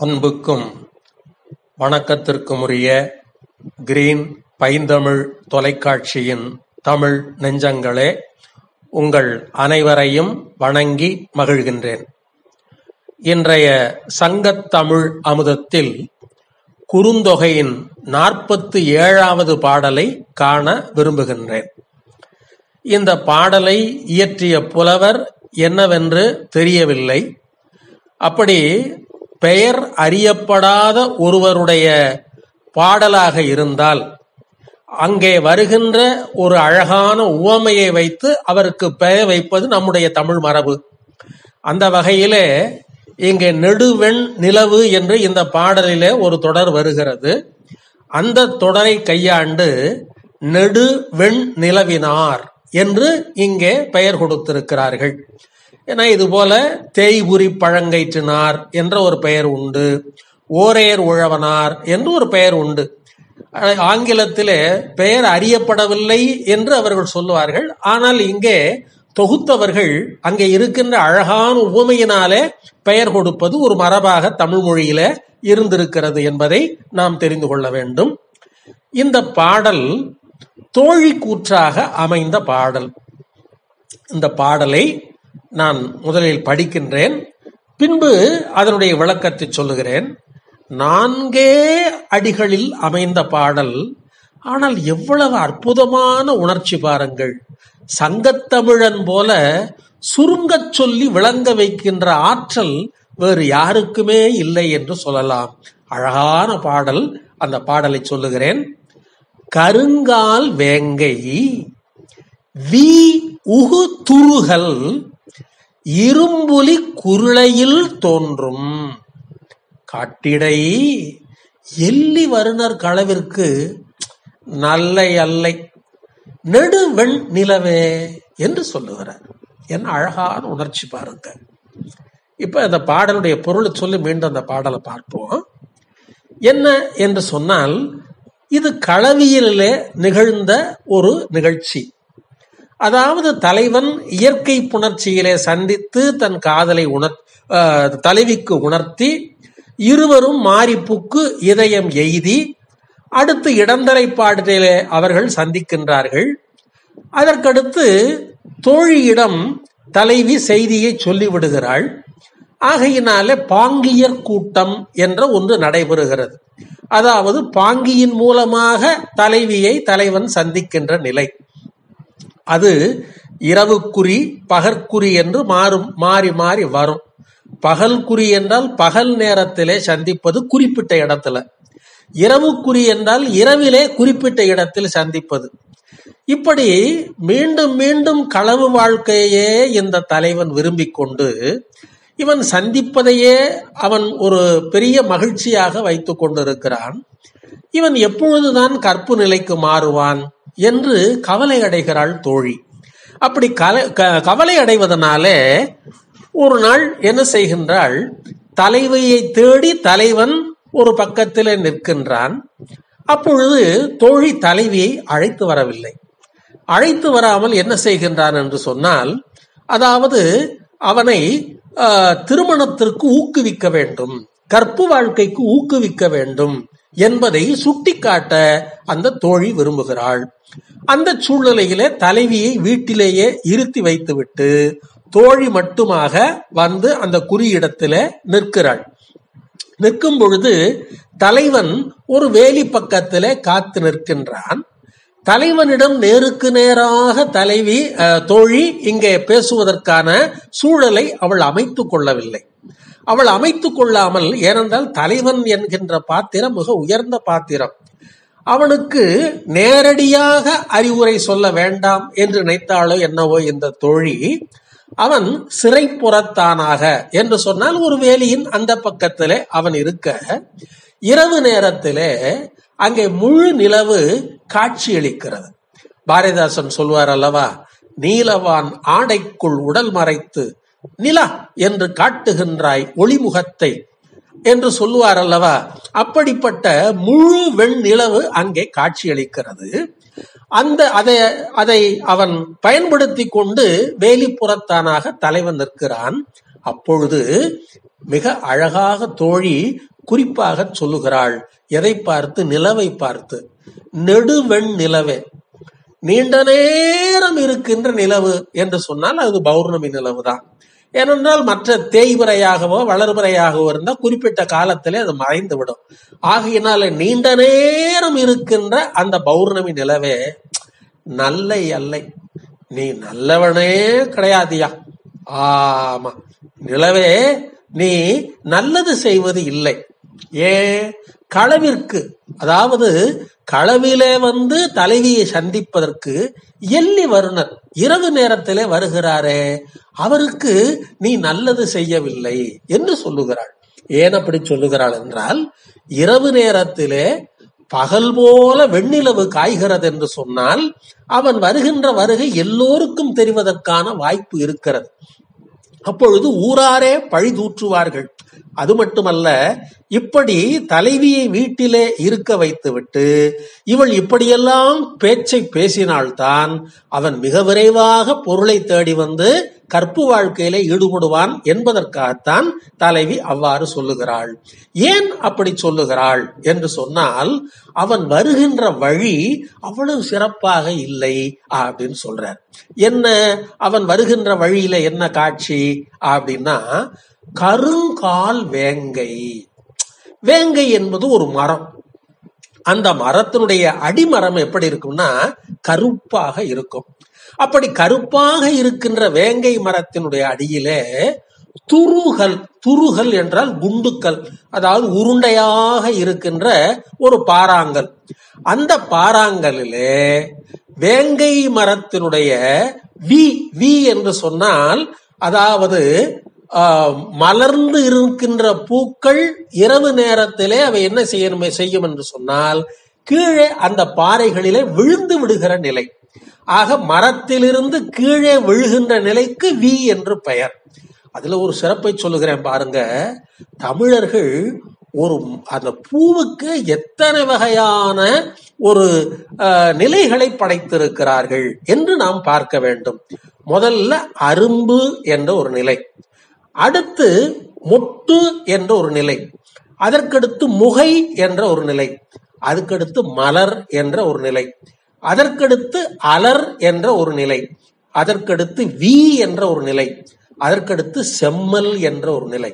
அன்புக்கும் வணக்கத்திற்கும் உரிய கிரீன் பைந்தமிழ் தொலைக்காட்சியின் தமிழ் நெஞ்சங்களே உங்கள் அனைவரையும் வணங்கி மகிழ்கின்றேன் இன்றைய சங்கத்தமிழ் அமுதத்தில் குறுந்தொகையின் நாற்பத்து ஏழாவது பாடலை காண விரும்புகின்றேன் இந்த பாடலை இயற்றிய புலவர் என்னவென்று தெரியவில்லை அப்படி பெயர் அறியப்படாத ஒருவருடைய பாடலாக இருந்தால் அங்கே வருகின்ற ஒரு அழகான உவமையை வைத்து அவருக்கு பெயர் வைப்பது நம்முடைய தமிழ் மரபு அந்த வகையிலே இங்கே நெடுவெண் நிலவு என்று இந்த பாடலிலே ஒரு தொடர் வருகிறது அந்த தொடரை கையாண்டு நெடு வெண் நிலவினார் என்று இங்கே பெயர் கொடுத்திருக்கிறார்கள் ஏன்னா இது போல தேய்புரி பழங்கயிற்றினார் என்ற ஒரு பெயர் உண்டு ஓரேர் உழவனார் என்று ஒரு பெயர் உண்டு ஆங்கிலத்திலே பெயர் அறியப்படவில்லை என்று அவர்கள் சொல்லுவார்கள் ஆனால் இங்கே தொகுத்தவர்கள் அங்கே இருக்கின்ற அழகான உவமையினாலே பெயர் கொடுப்பது ஒரு மரபாக தமிழ் மொழியில இருந்திருக்கிறது என்பதை நாம் தெரிந்து கொள்ள வேண்டும் இந்த பாடல் தோழி கூற்றாக அமைந்த பாடல் இந்த பாடலை நான் முதலில் படிக்கின்றேன் பின்பு அதனுடைய விளக்கத்தை சொல்லுகிறேன் நான்கே அடிகளில் அமைந்த பாடல் ஆனால் எவ்வளவு அற்புதமான உணர்ச்சி பாருங்கள் சங்கத்தமிழன் போல சுருங்கச் சொல்லி விளங்க வைக்கின்ற ஆற்றல் வேறு யாருக்குமே இல்லை என்று சொல்லலாம் அழகான பாடல் அந்த பாடலை சொல்லுகிறேன் கருங்கால் வேங்கை வி உகு துருகல் இரும்புலி குருளையில் தோன்றும் காட்டிடை எல்லி வருணர் களவிற்கு நல்லை அல்லை நெடுவெண் நிலவே என்று சொல்லுகிறார் என்ன அழகான உணர்ச்சி பாருங்க இப்ப அந்த பாடலுடைய பொருளை சொல்லி மீண்டும் அந்த பாடலை பார்ப்போம் என்ன என்று சொன்னால் இது களவியலிலே நிகழ்ந்த ஒரு நிகழ்ச்சி அதாவது தலைவன் இயற்கை புணர்ச்சியிலே சந்தித்து தன் காதலை உணர் தலைவிக்கு உணர்த்தி இருவரும் மாரிப்புக்கு இதயம் எய்தி அடுத்து இடந்தரைப்பாட்டிலே அவர்கள் சந்திக்கின்றார்கள் அதற்கடுத்து தோழியிடம் தலைவி செய்தியை சொல்லிவிடுகிறாள் ஆகையினாலே பாங்கியர் கூட்டம் என்ற ஒன்று நடைபெறுகிறது அதாவது பாங்கியின் மூலமாக தலைவியை தலைவன் சந்திக்கின்ற நிலை அது இரவுக்குறி பகற்குறி என்று மாறும் மாறி மாறி வரும் பகல் குறி என்றால் பகல் நேரத்திலே சந்திப்பது குறிப்பிட்ட இடத்துல இரவுக்குறி என்றால் இரவிலே குறிப்பிட்ட இடத்தில் சந்திப்பது இப்படி மீண்டும் மீண்டும் களவு வாழ்க்கையே இந்த தலைவன் விரும்பிக் கொண்டு இவன் சந்திப்பதையே அவன் ஒரு பெரிய மகிழ்ச்சியாக வைத்துக் கொண்டிருக்கிறான் இவன் எப்பொழுதுதான் கற்பு நிலைக்கு மாறுவான் என்று கவலை அடைகிறாள் தோழி அப்படி கவலை அடைவதனாலே ஒரு நாள் என்ன செய்கின்றாள் தலைவையை தேடி தலைவன் ஒரு பக்கத்திலே நிற்கின்றான் அப்பொழுது தோழி தலைவியை அழைத்து வரவில்லை அழைத்து வராமல் என்ன செய்கின்றான் என்று சொன்னால் அதாவது அவனை திருமணத்திற்கு ஊக்குவிக்க வேண்டும் கற்பு வாழ்க்கைக்கு ஊக்குவிக்க வேண்டும் என்பதை சுட்டிக்காட்ட அந்த தோழி விரும்புகிறாள் அந்த சூழ்நிலையிலே தலைவியை வீட்டிலேயே இருத்தி வைத்துவிட்டு தோழி மட்டுமாக வந்து அந்த குறியிடத்தில நிற்கிறாள் நிற்கும் பொழுது தலைவன் ஒரு வேலி பக்கத்திலே காத்து நிற்கின்றான் தலைவனிடம் நேருக்கு நேராக தலைவி தோழி இங்கே பேசுவதற்கான சூழலை அவள் அமைத்து கொள்ளவில்லை அவள் அமைத்து கொள்ளாமல் ஏனென்றால் தலைவன் என்கின்ற பாத்திரம் மிக உயர்ந்த பாத்திரம் அவனுக்கு நேரடியாக அறிவுரை சொல்ல வேண்டாம் என்று நினைத்தாளோ என்னவோ இந்த தோழி அவன் சிறைப்புறத்தானாக என்று சொன்னால் ஒரு வேலியின் அந்த பக்கத்திலே அவன் இருக்க இரவு நேரத்திலே அங்கே முழு நிலவு காட்சியளிக்கிறது பாரதிதாசன் சொல்வார் அல்லவா நீலவான் ஆடைக்குள் உடல் மறைத்து நிலா என்று காட்டுகின்றாய் ஒளிமுகத்தை என்று சொல்லுவார் அல்லவா அப்படிப்பட்ட முழு வெண் நிலவு அங்கே காட்சியளிக்கிறது அந்த அதை அதை அவன் பயன்படுத்தி கொண்டு வேலிப்புறத்தானாக தலைவன் நிற்கிறான் அப்பொழுது மிக அழகாக தோழி குறிப்பாக சொல்லுகிறாள் எதை பார்த்து நிலவை பார்த்து நெடுவெண் நிலவே நீண்ட நேரம் இருக்கின்ற நிலவு என்று சொன்னால் அது பௌர்ணமி நிலவு தான் ஏனென்றால் மற்ற தேய்பிறையாகவோ வளர்பிறையாகவோ இருந்தால் குறிப்பிட்ட காலத்திலே அது மறைந்து விடும் ஆகையினால நீண்ட நேரம் இருக்கின்ற அந்த பௌர்ணமி நிலவே நல்லை அல்லை நீ நல்லவனே கிடையாதியா ஆமா நிலவே நீ நல்லது செய்வது இல்லை ஏன் களவிற்கு அதாவது களவிலே வந்து தலைவியை சந்திப்பதற்கு எள்ளி வருணர் இரவு நேரத்திலே வருகிறாரே அவருக்கு நீ நல்லது செய்யவில்லை என்று சொல்லுகிறாள் ஏன் அப்படி சொல்லுகிறாள் என்றால் இரவு நேரத்திலே பகல் போல வெண்ணிலவு காய்கிறது என்று சொன்னால் அவன் வருகின்ற வருகை எல்லோருக்கும் தெரிவதற்கான வாய்ப்பு இருக்கிறது அப்பொழுது ஊராரே பழி தூற்றுவார்கள் அது மட்டுமல்ல இப்படி தலைவியை வீட்டிலே இருக்க வைத்துவிட்டு இவள் இப்படியெல்லாம் பேச்சை பேசினால்தான் அவன் மிக விரைவாக பொருளை தேடி வந்து கற்பு வாழ்க்கையிலே ஈடுபடுவான் என்பதற்காகத்தான் தலைவி அவ்வாறு சொல்லுகிறாள் ஏன் அப்படி சொல்லுகிறாள் என்று சொன்னால் அவன் வருகின்ற வழி அவ்வளவு சிறப்பாக இல்லை அப்படின்னு சொல்றார் என்ன அவன் வருகின்ற வழியில என்ன காட்சி அப்படின்னா கருங்கால் வேங்கை வேங்கை என்பது ஒரு மரம் அந்த மரத்தினுடைய அடிமரம் எப்படி இருக்கும்னா கருப்பாக இருக்கும் அப்படி கருப்பாக இருக்கின்ற வேங்கை மரத்தினுடைய அடியிலே துருகல் துருகல் என்றால் குண்டுக்கல் அதாவது உருண்டையாக இருக்கின்ற ஒரு பாறாங்கல் அந்த பாறாங்கலிலே வேங்கை மரத்தினுடைய வி வி என்று சொன்னால் அதாவது மலர்ந்து இருக்கின்ற பூக்கள் இரவு நேரத்திலே அவை என்ன செய்யணும் செய்யும் என்று சொன்னால் கீழே அந்த பாறைகளிலே விழுந்து விடுகிற நிலை ஆக மரத்திலிருந்து கீழே விழுகின்ற நிலைக்கு வி என்று பெயர் அதுல ஒரு சிறப்பை சொல்லுகிறேன் பாருங்க தமிழர்கள் ஒரு அந்த பூவுக்கு எத்தனை வகையான ஒரு நிலைகளை படைத்திருக்கிறார்கள் என்று நாம் பார்க்க வேண்டும் முதல்ல அரும்பு என்ற ஒரு நிலை அடுத்து மொட்டு என்ற ஒரு நிலை அதற்கடுத்து முகை என்ற ஒரு நிலை அதுக்கடுத்து மலர் என்ற ஒரு நிலை அதற்கடுத்து அலர் என்ற ஒரு நிலை அதற்கடுத்து வி என்ற ஒரு நிலை அதற்கடுத்து செம்மல் என்ற ஒரு நிலை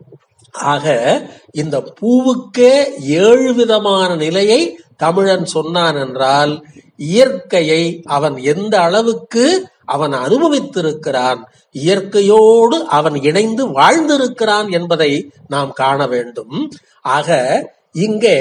ஆக இந்த பூவுக்கே ஏழு விதமான நிலையை தமிழன் சொன்னான் என்றால் இயற்கையை அவன் எந்த அளவுக்கு அவன் அனுபவித்திருக்கிறான் இயற்கையோடு அவன் இணைந்து வாழ்ந்திருக்கிறான் என்பதை நாம் காண வேண்டும் ஆக இங்கே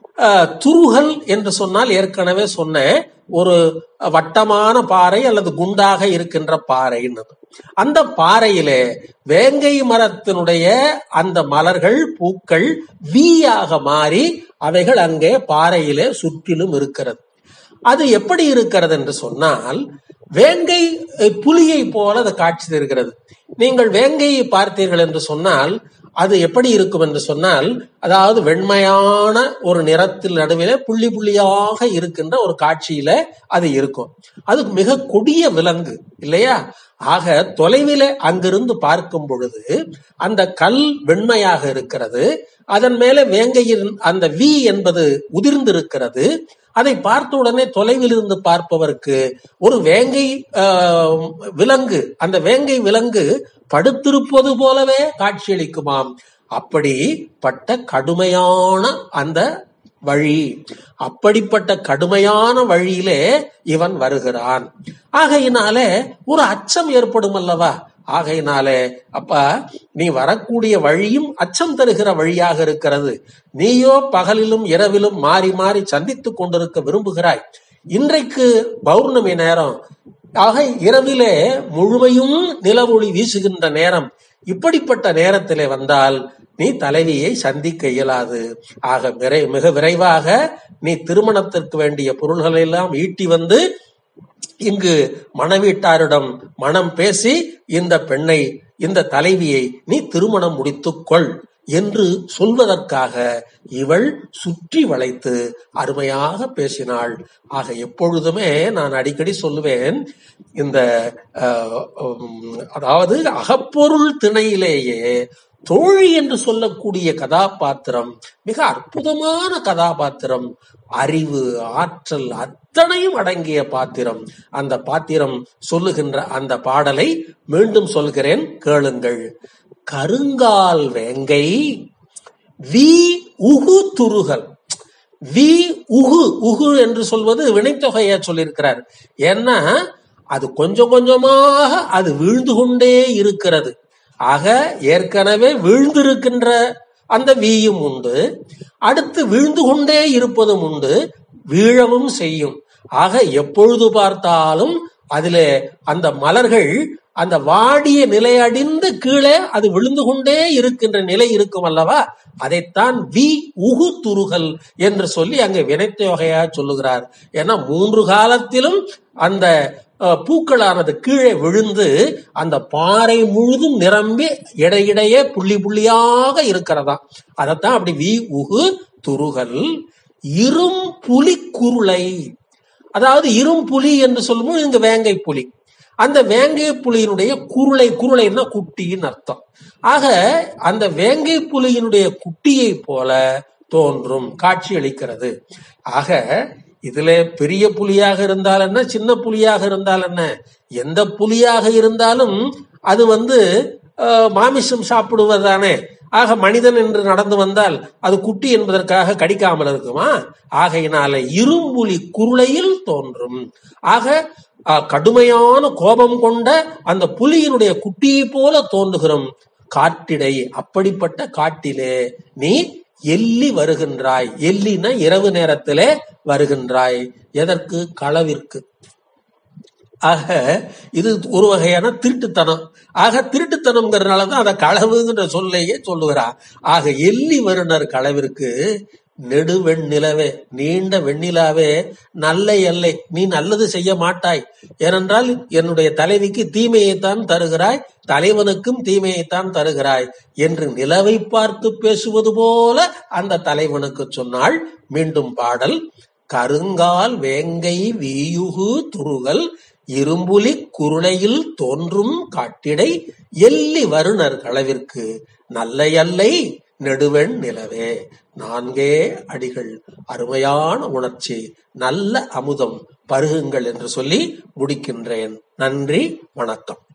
துருகல் என்று சொன்னால் ஏற்கனவே சொன்ன ஒரு வட்டமான பாறை அல்லது குண்டாக இருக்கின்ற பாறைன்னு அந்த பாறையிலே வேங்கை மரத்தினுடைய அந்த மலர்கள் பூக்கள் வீயாக மாறி அவைகள் அங்கே பாறையிலே சுற்றிலும் இருக்கிறது அது எப்படி இருக்கிறது என்று சொன்னால் வேங்கை புலியை போல அது காட்சி தருகிறது நீங்கள் வேங்கையை பார்த்தீர்கள் என்று சொன்னால் அது எப்படி இருக்கும் என்று சொன்னால் அதாவது வெண்மையான ஒரு நிறத்தில் நடுவில புள்ளி புள்ளியாக இருக்கின்ற ஒரு காட்சியில அது இருக்கும் அது மிக கொடிய விலங்கு இல்லையா ஆக தொலைவில அங்கிருந்து பார்க்கும் பொழுது அந்த கல் வெண்மையாக இருக்கிறது அதன் மேல வேங்கையின் அந்த வி என்பது உதிர்ந்திருக்கிறது அதை பார்த்த உடனே தொலைவில் இருந்து பார்ப்பவருக்கு ஒரு வேங்கை விலங்கு அந்த வேங்கை விலங்கு படுத்திருப்பது போலவே காட்சியளிக்குமாம் அப்படிப்பட்ட கடுமையான அந்த வழி அப்படிப்பட்ட கடுமையான வழியிலே இவன் வருகிறான் ஆகையினாலே ஒரு அச்சம் ஏற்படும் அல்லவா ஆகையினாலே அப்ப நீ வரக்கூடிய வழியும் அச்சம் தருகிற வழியாக இருக்கிறது நீயோ பகலிலும் இரவிலும் மாறி மாறி சந்தித்துக் கொண்டிருக்க விரும்புகிறாய் இன்றைக்கு பௌர்ணமி நேரம் ஆக இரவிலே முழுமையும் நிலவொளி வீசுகின்ற நேரம் இப்படிப்பட்ட நேரத்திலே வந்தால் நீ தலைவியை சந்திக்க இயலாது ஆக விரை மிக விரைவாக நீ திருமணத்திற்கு வேண்டிய பொருள்களை எல்லாம் ஈட்டி வந்து இங்கு மணவீட்டாரிடம் மனம் பேசி இந்த பெண்ணை இந்த தலைவியை நீ திருமணம் முடித்துக்கொள் என்று சொல்வதற்காக இவள் சுற்றி வளைத்து அருமையாக பேசினாள் ஆக எப்பொழுதுமே நான் அடிக்கடி சொல்லுவேன் இந்த அதாவது அகப்பொருள் திணையிலேயே தோழி என்று சொல்லக்கூடிய கதாபாத்திரம் மிக அற்புதமான கதாபாத்திரம் அறிவு ஆற்றல் அத்தனையும் அடங்கிய பாத்திரம் அந்த பாத்திரம் சொல்லுகின்ற அந்த பாடலை மீண்டும் சொல்கிறேன் கேளுங்கள் கருங்கால் வேங்கை வி உகு துருகல் வி உகு உகு என்று சொல்வது வினைத்தொகையா சொல்லியிருக்கிறார் ஏன்னா அது கொஞ்சம் கொஞ்சமாக அது வீழ்ந்து கொண்டே இருக்கிறது ஆக ஏற்கனவே வீழ்ந்திருக்கின்ற அந்த வீயும் உண்டு அடுத்து வீழ்ந்து கொண்டே இருப்பதும் உண்டு வீழவும் செய்யும் ஆக எப்பொழுது பார்த்தாலும் அதிலே அந்த மலர்கள் அந்த வாடிய நிலையடிந்து கீழே அது விழுந்து கொண்டே இருக்கின்ற நிலை இருக்கும் அல்லவா அதைத்தான் வி உகு துருகல் என்று சொல்லி அங்கே வினைத்தொகையா சொல்லுகிறார் ஏன்னா மூன்று காலத்திலும் அந்த அஹ், பூக்களானது கீழே விழுந்து அந்த பாறை முழுதும் நிரம்பி இடையிடையே புள்ளி புள்ளியாக இருக்கிறதா அதைத்தான் அப்படி வி உகு துருகல் இரும் புலி குருளை அதாவது இரும் புலி என்று சொல்லும்போது இங்க வேங்கை புலி அந்த வேங்கை புலியினுடைய குருளை குருளைன்னா குட்டின்னு அர்த்தம் ஆக அந்த வேங்கை புலியினுடைய குட்டியை போல தோன்றும் காட்சி அளிக்கிறது ஆக இதுல பெரிய புலியாக இருந்தால் என்ன சின்ன புலியாக இருந்தால் என்ன எந்த புலியாக இருந்தாலும் அது வந்து அஹ், மாமிசம் சாப்பிடுவதுதானே ஆக மனிதன் என்று நடந்து வந்தால் அது குட்டி என்பதற்காக கடிக்காமல் இருக்குமா ஆகையினால இரும்புலி குருளையில் தோன்றும் ஆக அஹ், கடுமையான கோபம் கொண்ட அந்த புலியினுடைய குட்டியை போல தோன்றுகிறோம் காட்டிடை அப்படிப்பட்ட காட்டிலே நீ எள்ளி வருகின்றாய் எல்லினா இரவு நேரத்திலே வருகின்றாய் எதற்கு களவிற்கு ஆக இது ஒரு வகையான திருட்டுத்தனம் ஆக திருட்டுத்தனம்ங்கிறதுனால தான் அதை களவுங்கிற சொல்லையே சொல்லுகிறா ஆக எள்ளி வருணர் களவிற்கு நெடு வெண்ணிலவே நீண்ட வெண்ணிலாவே நல்ல எல்லை நீ நல்லது செய்ய மாட்டாய் ஏனென்றால் என்னுடைய தலைவிக்கு தீமையைத்தான் தருகிறாய் தலைவனுக்கும் தீமையைத்தான் தருகிறாய் என்று நிலவை பார்த்து பேசுவது போல அந்த தலைவனுக்கு சொன்னாள் மீண்டும் பாடல் கருங்கால் வேங்கை வீயுகு துருகல் இரும்புலி குருளையில் தோன்றும் காட்டிடை எல்லி வருணர் களவிற்கு நல்ல எல்லை நெடுவெண் நிலவே நான்கே அடிகள் அருமையான உணர்ச்சி நல்ல அமுதம் பருகுங்கள் என்று சொல்லி முடிக்கின்றேன் நன்றி வணக்கம்